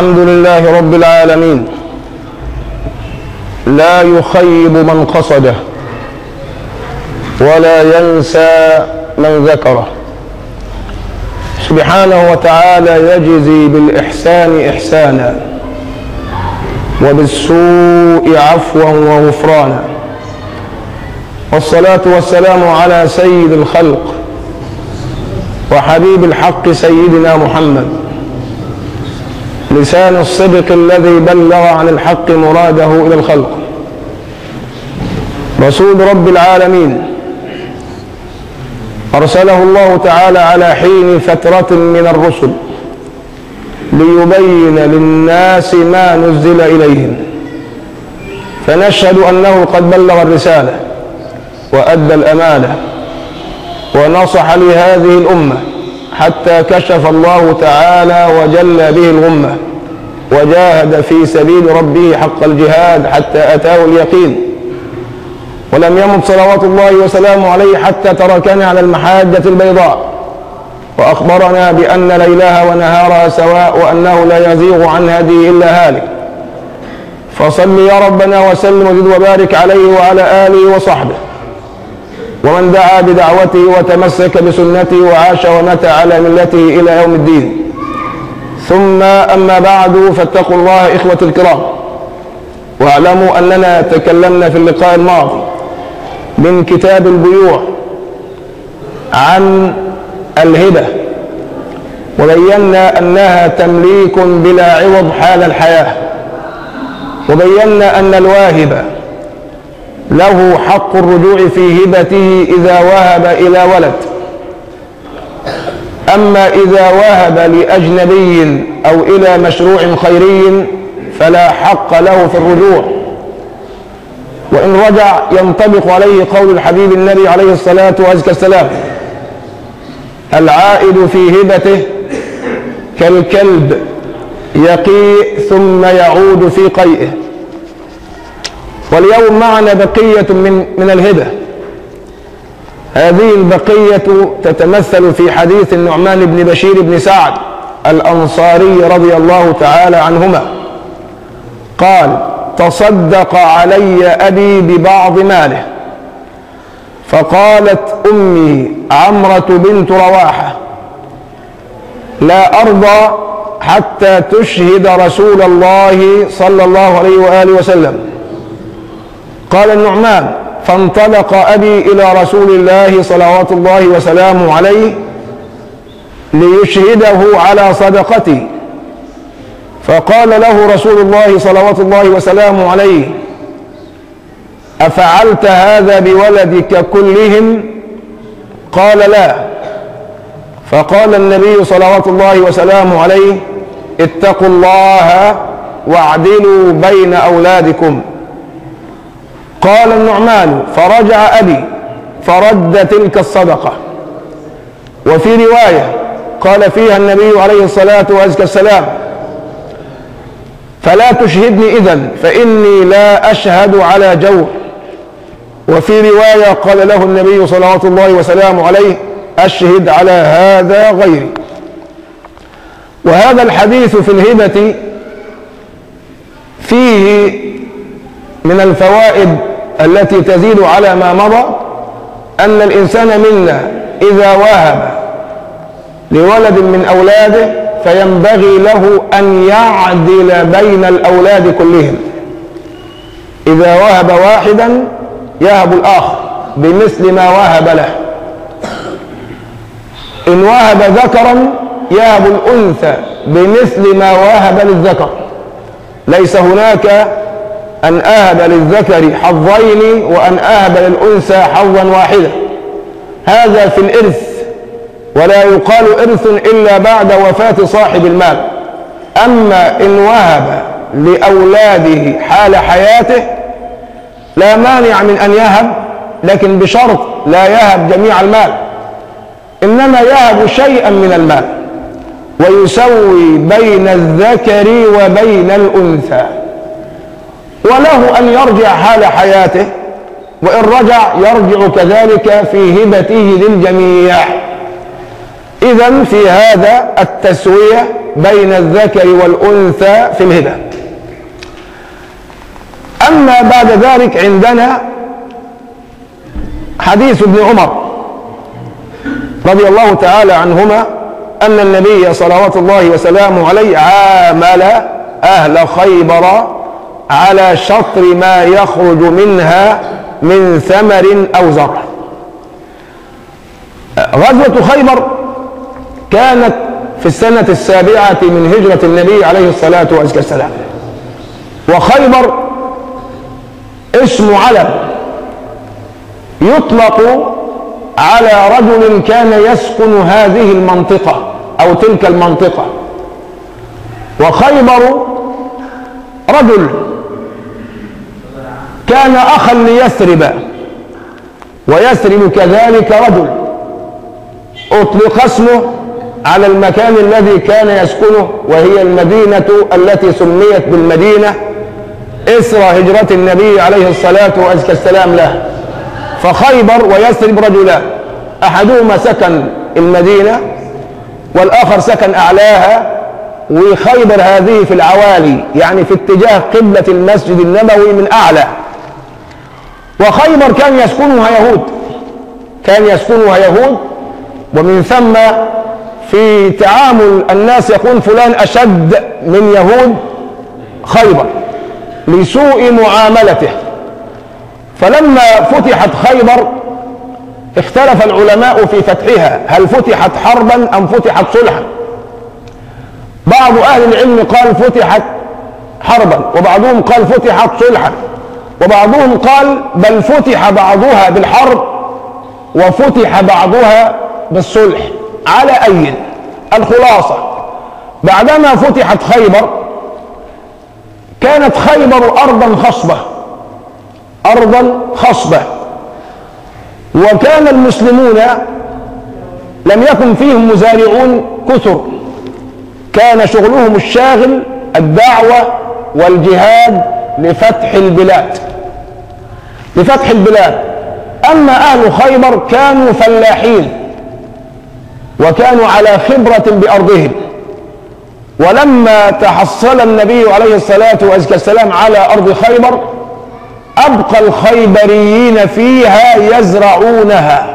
الحمد لله رب العالمين لا يخيب من قصده ولا ينسى من ذكره سبحانه وتعالى يجزي بالإحسان إحسانا وبالسوء عفوا وغفرانا والصلاة والسلام على سيد الخلق وحبيب الحق سيدنا محمد لسان الصدق الذي بلغ عن الحق مراده إلى الخلق رسول رب العالمين أرسله الله تعالى على حين فترة من الرسل ليبين للناس ما نزل إليهم فنشهد أنه قد بلغ الرسالة وأدى الأمانة ونصح لهذه الأمة حتى كشف الله تعالى وجل به الغمة وجاهد في سبيل ربه حق الجهاد حتى أتاه اليقين ولم يمت صلوات الله وسلامه عليه حتى تركنا على المحاجة البيضاء وأخبرنا بأن ليلها ونهارها سواء وأنه لا يزيغ عن هديه إلا هالك فصل يا ربنا وسلم وزد وبارك عليه وعلى آله وصحبه ومن دعا بدعوته وتمسك بسنته وعاش ومات على ملته إلى يوم الدين ثم أما بعد فاتقوا الله إخوة الكرام واعلموا أننا تكلمنا في اللقاء الماضي من كتاب البيوع عن الهبة وبينا أنها تمليك بلا عوض حال الحياة وبينا أن الواهب له حق الرجوع في هبته إذا وهب إلى ولد أما إذا وهب لأجنبي أو إلى مشروع خيري فلا حق له في الرجوع وإن رجع ينطبق عليه قول الحبيب النبي عليه الصلاة والسلام العائد في هبته كالكلب يقيء ثم يعود في قيئه واليوم معنا بقية من من الهبة هذه البقية تتمثل في حديث النعمان بن بشير بن سعد الأنصاري رضي الله تعالى عنهما قال تصدق علي أبي ببعض ماله فقالت أمي عمرة بنت رواحة لا أرضى حتى تشهد رسول الله صلى الله عليه وآله وسلم قال النعمان فانطلق أبي إلى رسول الله صلوات الله وسلامه عليه ليشهده على صدقتي فقال له رسول الله صلوات الله وسلامه عليه أفعلت هذا بولدك كلهم قال لا فقال النبي صلوات الله وسلامه عليه اتقوا الله واعدلوا بين أولادكم قال النعمان فرجع أبي فرد تلك الصدقة وفي رواية قال فيها النبي عليه الصلاة والسلام فلا تشهدني إذن فإني لا أشهد على جور وفي رواية قال له النبي صلوات الله وسلامه عليه أشهد على هذا غيري وهذا الحديث في الهبة فيه من الفوائد التي تزيد على ما مضى أن الإنسان منا إذا وهب لولد من أولاده فينبغي له أن يعدل بين الأولاد كلهم إذا وهب واحدا يهب الآخر بمثل ما وهب له إن وهب ذكرا يهب الأنثى بمثل ما وهب للذكر ليس هناك أن أهب للذكر حظين وأن أهب للأنثى حظا واحدا هذا في الإرث ولا يقال إرث إلا بعد وفاة صاحب المال أما إن وهب لأولاده حال حياته لا مانع من أن يهب لكن بشرط لا يهب جميع المال إنما يهب شيئا من المال ويسوي بين الذكر وبين الأنثى وله أن يرجع حال حياته وإن رجع يرجع كذلك في هبته للجميع إذا في هذا التسوية بين الذكر والأنثى في الهبة أما بعد ذلك عندنا حديث ابن عمر رضي الله تعالى عنهما أن النبي صلوات الله وسلامه عليه عامل أهل خيبر على شطر ما يخرج منها من ثمر أو زرع غزوة خيبر كانت في السنة السابعة من هجرة النبي عليه الصلاة والسلام وخيبر اسم علم يطلق على رجل كان يسكن هذه المنطقة أو تلك المنطقة وخيبر رجل كان أخا ليثرب ويثرب كذلك رجل أطلق اسمه على المكان الذي كان يسكنه وهي المدينة التي سميت بالمدينة إسر هجرة النبي عليه الصلاة والسلام له فخيبر ويثرب رجلان أحدهما سكن المدينة والآخر سكن أعلاها وخيبر هذه في العوالي يعني في اتجاه قبلة المسجد النبوي من أعلى وخيبر كان يسكنها يهود كان يسكنها يهود ومن ثم في تعامل الناس يكون فلان أشد من يهود خيبر لسوء معاملته فلما فتحت خيبر اختلف العلماء في فتحها هل فتحت حربا أم فتحت صلحا بعض أهل العلم قال فتحت حربا وبعضهم قال فتحت صلحا وبعضهم قال بل فتح بعضها بالحرب وفتح بعضها بالصلح على أي الخلاصة بعدما فتحت خيبر كانت خيبر أرضا خصبة أرضا خصبة وكان المسلمون لم يكن فيهم مزارعون كثر كان شغلهم الشاغل الدعوة والجهاد لفتح البلاد لفتح البلاد أما أهل خيبر كانوا فلاحين وكانوا على خبرة بأرضهم ولما تحصل النبي عليه الصلاة والسلام على أرض خيبر أبقى الخيبريين فيها يزرعونها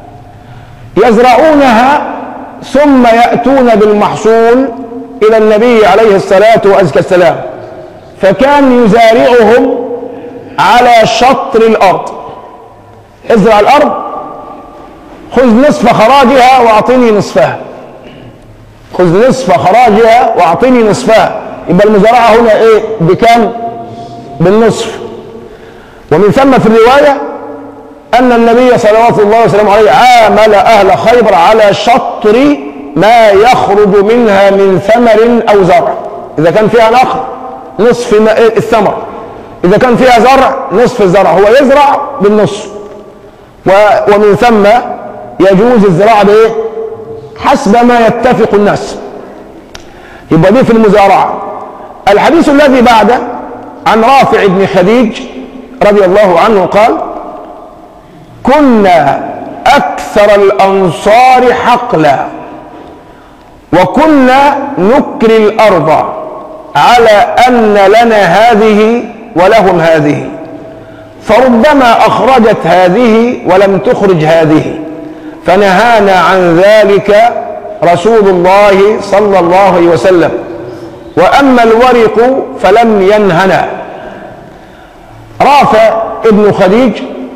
يزرعونها ثم يأتون بالمحصول إلى النبي عليه الصلاة والسلام فكان يزارعهم على شطر الأرض ازرع الأرض خذ نصف خراجها وأعطني نصفها خذ نصف خراجها وأعطني نصفها يبقى المزارعة هنا إيه بكم بالنصف ومن ثم في الرواية أن النبي صلوات الله وسلامه عليه عامل أهل خيبر على شطر ما يخرج منها من ثمر أو زرع إذا كان فيها نخل نصف الثمر إذا كان فيها زرع نصف الزرع هو يزرع بالنصف ومن ثم يجوز الزراعة بإيه؟ حسب ما يتفق الناس يبقى دي في المزارعة الحديث الذي بعده عن رافع بن خديج رضي الله عنه قال كنا أكثر الأنصار حقلا وكنا نكري الأرض على أن لنا هذه ولهم هذه فربما أخرجت هذه ولم تخرج هذه فنهانا عن ذلك رسول الله صلى الله عليه وسلم وأما الورق فلم ينهنا رافع ابن خديج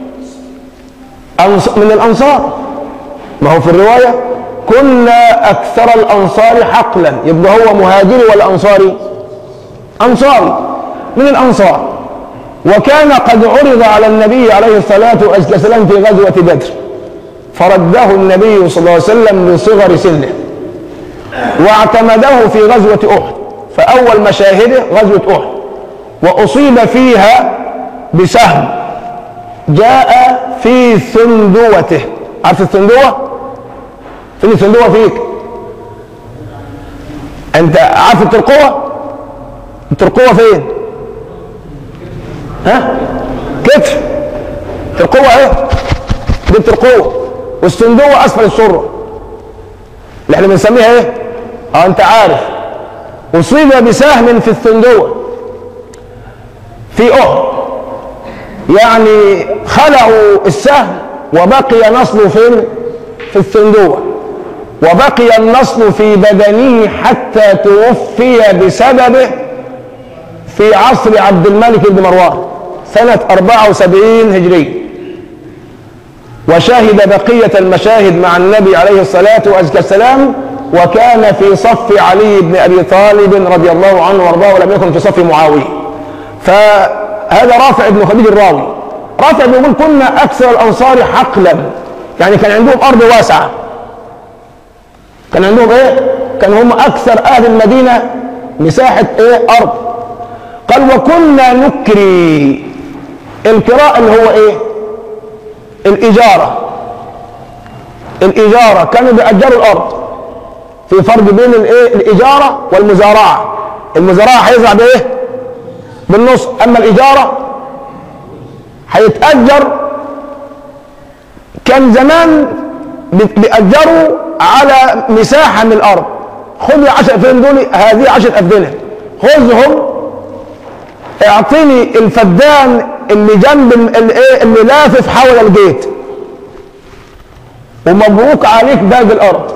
من الأنصار ما هو في الرواية كنا أكثر الأنصار حقلا يبقى هو مهاجري ولا أنصاري أنصاري من الأنصار وكان قد عرض على النبي عليه الصلاة والسلام في غزوة بدر فرده النبي صلى الله عليه وسلم لصغر سنه واعتمده في غزوة أحد فأول مشاهده غزوة أحد وأصيب فيها بسهم جاء في ثندوته عارف الثندوة؟ فين الثندوة فيك؟ أنت عارف الترقوة؟ الترقوة فين؟ ها؟ كتف ترقوة اهي دي الترقوة والصندوة أسفل السرة اللي احنا بنسميها ايه؟ اه أنت عارف أصيب بسهم في الثندوة في أحد يعني خلعوا السهم وبقي نصله فين في الثندوة وبقي النصل في بدنه حتى توفي بسببه في عصر عبد الملك بن مروان سنة 74 هجري وشهد بقية المشاهد مع النبي عليه الصلاة والسلام وكان في صف علي بن أبي طالب رضي الله عنه وارضاه ولم يكن في صف معاوية فهذا رافع بن خديج الراوي رافع بيقول كنا أكثر الأنصار حقلا يعني كان عندهم أرض واسعة كان عندهم إيه؟ كان هم أكثر أهل المدينة مساحة إيه؟ أرض قال وكنا نكري الكراء اللي هو إيه؟ الإجارة الإجارة كانوا بيأجروا الأرض في فرق بين الإيه؟ الإجارة والمزارعة المزارعة هيزرع بإيه؟ بالنص أما الإجارة هيتأجر كان زمان بيأجروا على مساحة من الأرض خذ يا 10 أفدنة دول هذه 10 أفدنة خذهم اعطيني الفدان اللي جنب الايه اللي لافف حول الجيت ومبروك عليك باقي الارض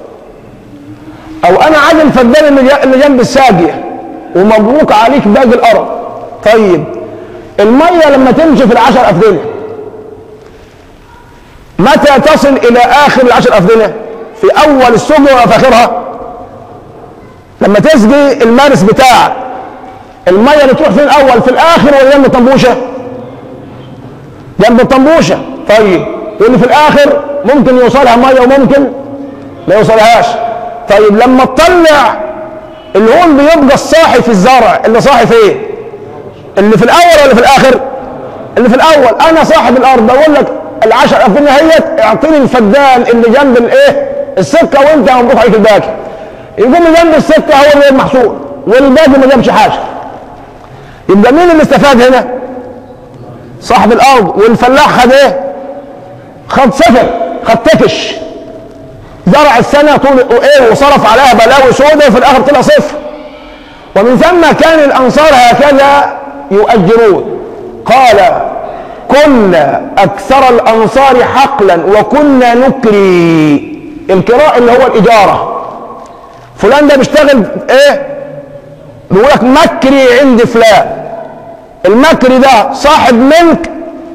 او انا عايز الفدان اللي اللي جنب الساقيه ومبروك عليك باقي الارض طيب الميه لما تمشي في العشر افدنه متى تصل الى اخر العشر افدنه في اول السجن ولا في اخرها لما تسقي المارس بتاعك الميه اللي تروح فين الاول في الاخر ولا جنب الطنبوشه جنب الطنبوشه طيب واللي في الاخر ممكن يوصلها ميه وممكن ما يوصلهاش طيب لما تطلع اللي هو بيبقى الصاحي في الزرع اللي صاحي فين اللي في الاول ولا في الاخر اللي في الاول انا صاحب الارض بقول لك العشر افدنه هيت اعطيني الفدان اللي جنب الايه السكه وانت مبروك عليك الباقي يقوم جنب السكه هو اللي المحصول والباقي ما جابش حاجه يبقى مين اللي استفاد هنا صاحب الارض والفلاح خد ايه خد صفر خد تكش زرع السنه طول ايه وصرف عليها بلاوي سوداء وفي الاخر طلع صفر ومن ثم كان الانصار هكذا يؤجرون قال كنا اكثر الانصار حقلا وكنا نكري الكراء اللي هو الاجاره فلان ده بيشتغل ايه بيقول لك مكري عند فلان المكري ده صاحب ملك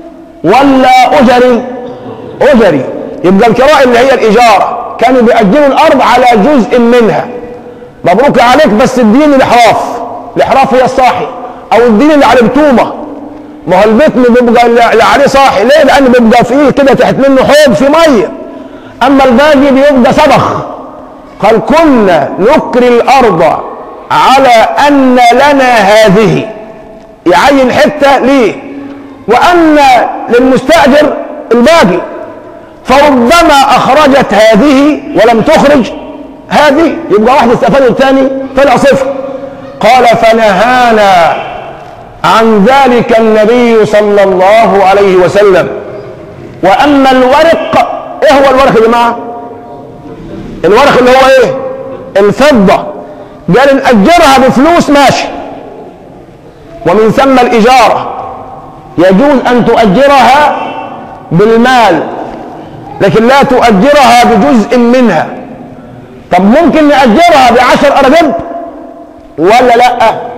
ولا اجري اجري يبقى الكراء اللي هي الاجاره كانوا بيأجروا الارض على جزء منها مبروك عليك بس اديني الاحراف الاحراف هي الصاحي او اديني اللي على بتومه ما هو البيت بيبقى اللي عليه صاحي ليه لان بيبقى فيه كده تحت منه حوض في ميه اما الباقي بيبقى سبخ قال كنا نكري الارض على ان لنا هذه يعين حته ليه وان للمستاجر الباقي فربما اخرجت هذه ولم تخرج هذه يبقى واحد استفاد الثاني طلع صفر قال فنهانا عن ذلك النبي صلى الله عليه وسلم واما الورق ايه هو الورق يا جماعه الورق اللي هو ايه الفضه قال نأجرها بفلوس ماشي ومن ثم الإجارة يجوز أن تؤجرها بالمال لكن لا تؤجرها بجزء منها طب ممكن نأجرها بعشر أرغب ولا لا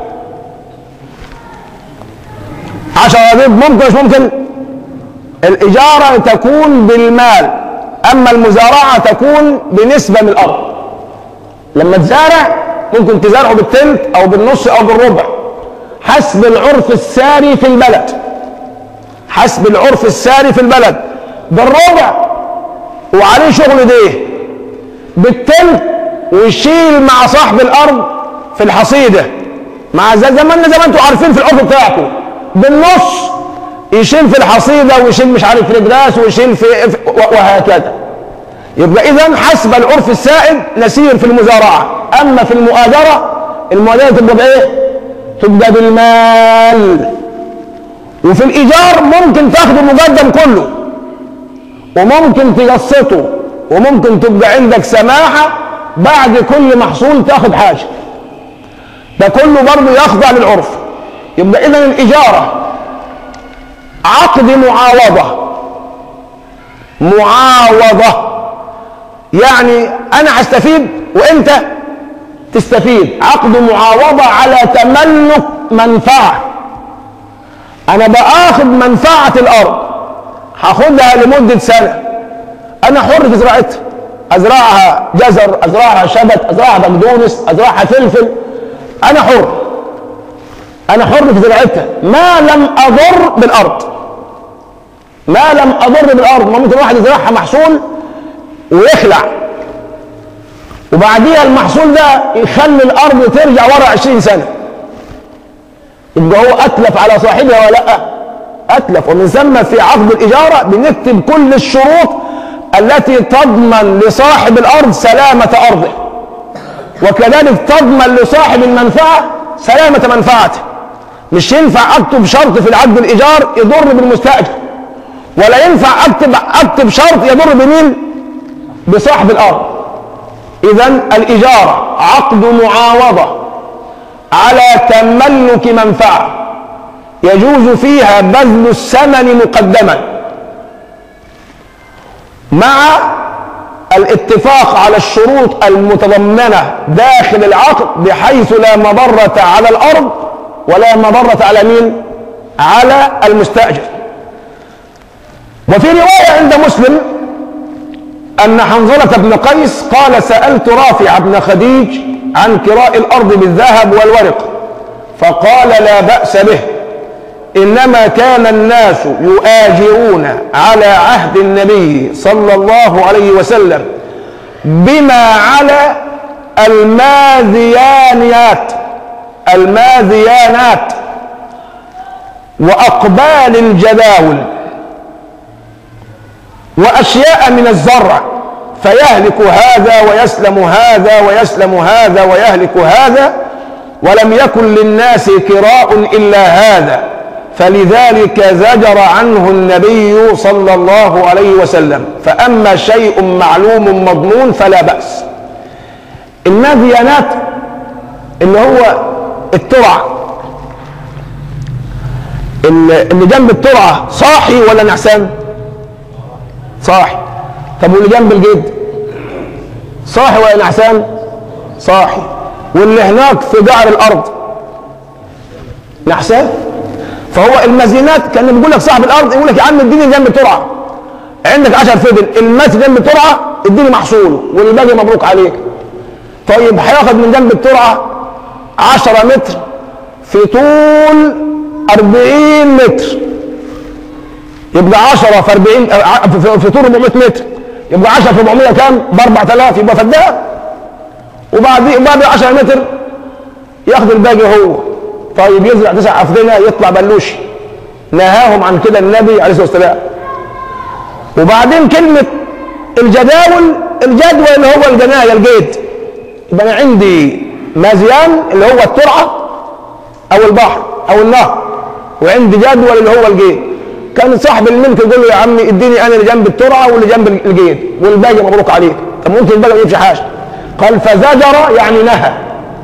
عشر أرغب ممكن مش ممكن الإجارة تكون بالمال أما المزارعة تكون بنسبة من الأرض لما تزارع ممكن تزرعه بالتلت او بالنص او بالربع حسب العرف الساري في البلد حسب العرف الساري في البلد بالربع وعليه شغل ده بالتلت ويشيل مع صاحب الارض في الحصيده مع زي زماننا زي ما انتم عارفين في العرف بتاعكم بالنص يشيل في الحصيده ويشيل مش عارف في الجراس ويشيل في وهكذا يبقى اذا حسب العرف السائد نسير في المزارعه اما في المؤاجره المؤاجره تبقى بايه تبقى بالمال وفي الايجار ممكن تاخده المقدم كله وممكن تقسطه وممكن تبقى عندك سماحه بعد كل محصول تاخد حاجه ده كله برضه يخضع للعرف يبقى اذا الاجاره عقد معاوضه معاوضه يعني انا هستفيد وانت تستفيد عقد معاوضه على تملك منفعه انا باخذ منفعه الارض هاخدها لمده سنه انا حر في زراعتها ازرعها جزر ازرعها شبت ازرعها بقدونس ازرعها فلفل انا حر انا حر في زراعتها ما لم اضر بالارض ما لم اضر بالارض ما ممكن واحد يزرعها محصول ويخلع وبعديها المحصول ده يخلي الارض ترجع ورا 20 سنه يبقى هو اتلف على صاحبها ولا لا اتلف ومن ثم في عقد الاجاره بنكتب كل الشروط التي تضمن لصاحب الارض سلامه ارضه وكذلك تضمن لصاحب المنفعه سلامه منفعته مش ينفع اكتب شرط في العقد الايجار يضر بالمستاجر ولا ينفع اكتب اكتب شرط يضر بمين بصاحب الارض اذا الاجاره عقد معاوضه على تملك منفعه يجوز فيها بذل الثمن مقدما مع الاتفاق على الشروط المتضمنه داخل العقد بحيث لا مضره على الارض ولا مضره على مين على المستاجر وفي روايه عند مسلم أن حنظلة بن قيس قال سألت رافع بن خديج عن كراء الأرض بالذهب والورق فقال لا بأس به إنما كان الناس يؤاجرون على عهد النبي صلى الله عليه وسلم بما على الماذيانات الماذيانات وأقبال الجداول وأشياء من الزرع فيهلك هذا ويسلم هذا ويسلم هذا ويهلك هذا ولم يكن للناس كراء إلا هذا فلذلك زجر عنه النبي صلى الله عليه وسلم فأما شيء معلوم مضمون فلا بأس المذيانات اللي هو الترع اللي جنب الترعة صاحي ولا نعسان صاحي طب واللي جنب الجد صاحي ولا نعسان صاحي واللي هناك في جعر الارض نعسان فهو المزينات كان بيقول لك صاحب الارض يقول لك يا عم اديني جنب ترعه عندك 10 فدن المس جنب ترعه اديني محصوله والباقي مبروك عليك طيب هياخد من جنب الترعه 10 متر في طول 40 متر يبقى 10 في 40 في طول 400 متر يبقى 10 في 400 كام؟ ب 4000 يبقى فدان وبعد بعد 10 متر ياخد الباقي هو طيب يزرع تسع افدنه يطلع بلوشي نهاهم عن كده النبي عليه الصلاه والسلام وبعدين كلمه الجداول الجدول اللي هو الجنايه الجيد يبقى انا عندي مزيان اللي هو الترعه او البحر او النهر وعندي جدول اللي هو الجيد كان صاحب الملك يقول له يا عمي اديني انا اللي جنب الترعه واللي جنب الجيد والباقي مبروك عليك طب ممكن الباقي ما يجيبش حاجه قال فزجر يعني نهى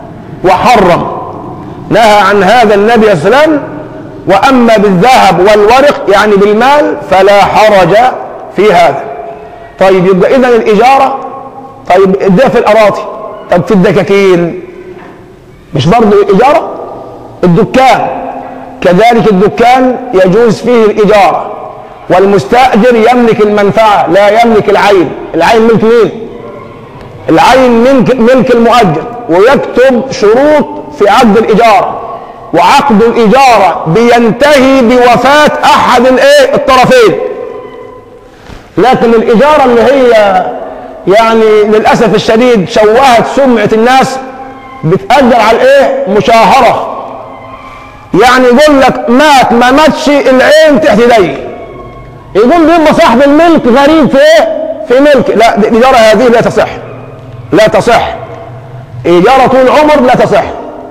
وحرم نهى عن هذا النبي صلى الله عليه وسلم واما بالذهب والورق يعني بالمال فلا حرج في هذا طيب يبقى اذا الاجاره طيب ده في الاراضي طب في الدكاكين مش برضه اجاره الدكان كذلك الدكان يجوز فيه الإجارة والمستأجر يملك المنفعة لا يملك العين العين ملك مين العين ملك, ملك المؤجر ويكتب شروط في عقد الإجارة وعقد الإجارة بينتهي بوفاة أحد الإيه الطرفين لكن الإجارة اللي هي يعني للأسف الشديد شوهت سمعة الناس بتأجر على الإيه مشاهرة يعني يقول لك مات ما ماتش العين تحت يدي يقول بيبقى صاحب الملك غريب في ايه في ملك لا الإجارة هذه لا تصح لا تصح إجارة طول عمر لا تصح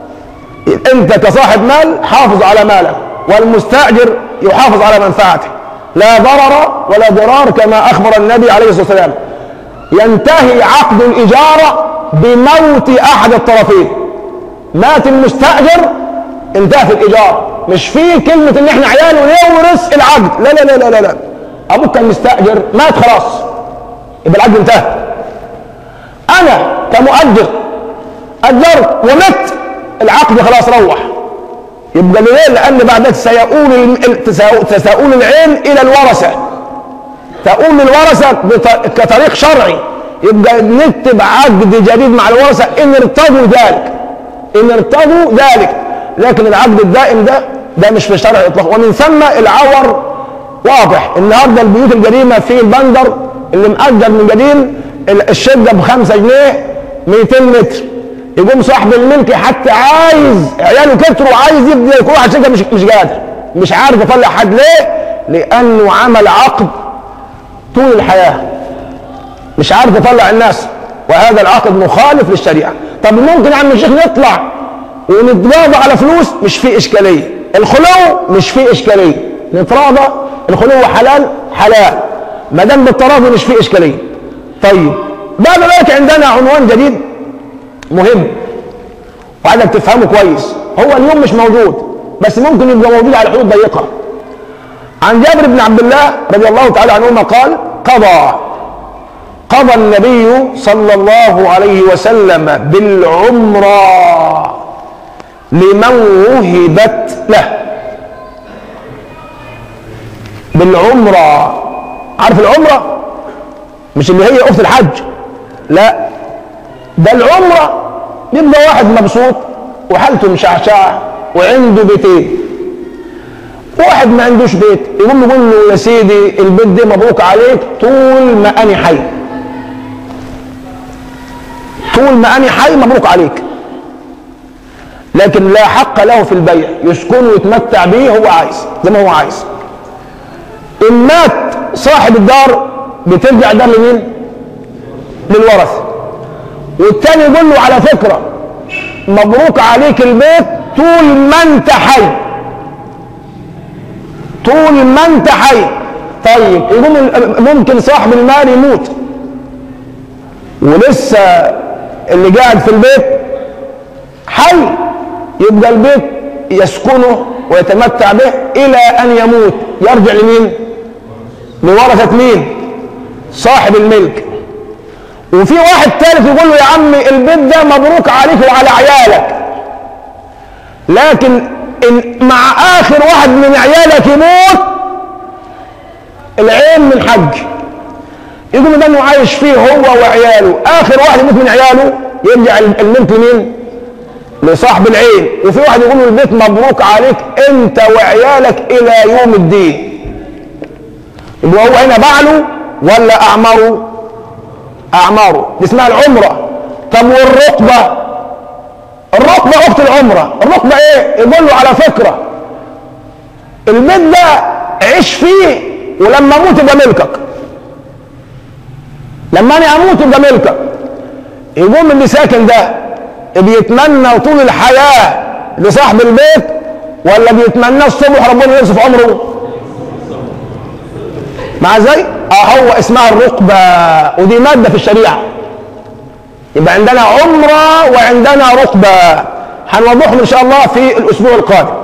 أنت كصاحب مال حافظ على مالك والمستأجر يحافظ على منفعته لا ضرر ولا ضرار كما أخبر النبي عليه الصلاة والسلام ينتهي عقد الإجارة بموت أحد الطرفين مات المستاجر انتهت الايجار مش في كلمه ان احنا عياله يورث العقد لا لا لا لا لا, لا. ابوك كان مستاجر مات خلاص يبقى العقد انتهى انا كمؤجر اجرت ومت العقد خلاص روح يبقى ليه لان بعد ذلك سيؤول ال- تسا- تساؤول العين الى الورثه تؤول الورثه بط- كطريق شرعي يبقى نكتب عقد جديد مع الورثه ان ارتضوا ذلك ان ارتضوا ذلك لكن العقد الدائم ده ده مش في شرع اطلاقا ومن ثم العور واضح النهارده البيوت القديمه في البندر اللي مأجر من قديم ال- الشقه ب 5 جنيه 200 متر يقوم صاحب الملك حتى عايز عياله كتروا وعايز يبني كل واحد شقه مش مش قادر مش عارف يطلع حد ليه؟ لانه عمل عقد طول الحياه مش عارف يطلع الناس وهذا العقد مخالف للشريعه طب ممكن يا عم الشيخ نطلع ونتقاضى على فلوس مش في اشكاليه الخلو مش في اشكاليه نتراضى الخلو حلال حلال ما دام بالتراضي مش في اشكاليه طيب بعد ذلك عندنا عنوان جديد مهم وعايزك تفهمه كويس هو اليوم مش موجود بس ممكن يبقى موجود على حدود ضيقه عن جابر بن عبد الله رضي الله تعالى عنهما قال قضى قضى النبي صلى الله عليه وسلم بالعمرة لمن وهبت له بالعمرة عارف العمرة مش اللي هي أخت الحج لا ده العمرة يبقى واحد مبسوط وحالته مشعشعة وعنده بيتين واحد ما عندوش بيت يقوم يقول له يا سيدي البيت ده مبروك عليك طول ما أنا حي طول ما أنا حي مبروك عليك لكن لا حق له في البيع يسكن ويتمتع به هو عايز زي ما هو عايز إن مات صاحب الدار بترجع الدار لمين؟ للورثة والتاني يقول له على فكرة مبروك عليك البيت طول ما انت حي طول ما انت حي طيب يقوم ممكن صاحب المال يموت ولسه اللي قاعد في البيت حي يبقى البيت يسكنه ويتمتع به الى ان يموت يرجع لمين لورثة مين صاحب الملك وفي واحد ثالث يقول له يا عمي البيت ده مبروك عليك وعلى عيالك لكن إن مع اخر واحد من عيالك يموت العين من حج يقول ده انه عايش فيه هو وعياله اخر واحد يموت من عياله يرجع الملك لمين لصاحب العين وفي واحد يقول له البيت مبروك عليك انت وعيالك الى يوم الدين يبقى هو هنا بعله ولا اعماره اعماره دي اسمها العمره طب والرقبه الرقبه اخت العمره الرقبه ايه يقول له على فكره البيت ده عيش فيه ولما اموت يبقى ملكك لما انا اموت يبقى ملكك يقوم اللي ساكن ده بيتمنى طول الحياه لصاحب البيت ولا بيتمنى الصبح ربنا يوصف عمره مع زي اه هو اسمها الرقبة ودي مادة في الشريعة يبقى عندنا عمرة وعندنا رقبة هنوضحهم ان شاء الله في الاسبوع القادم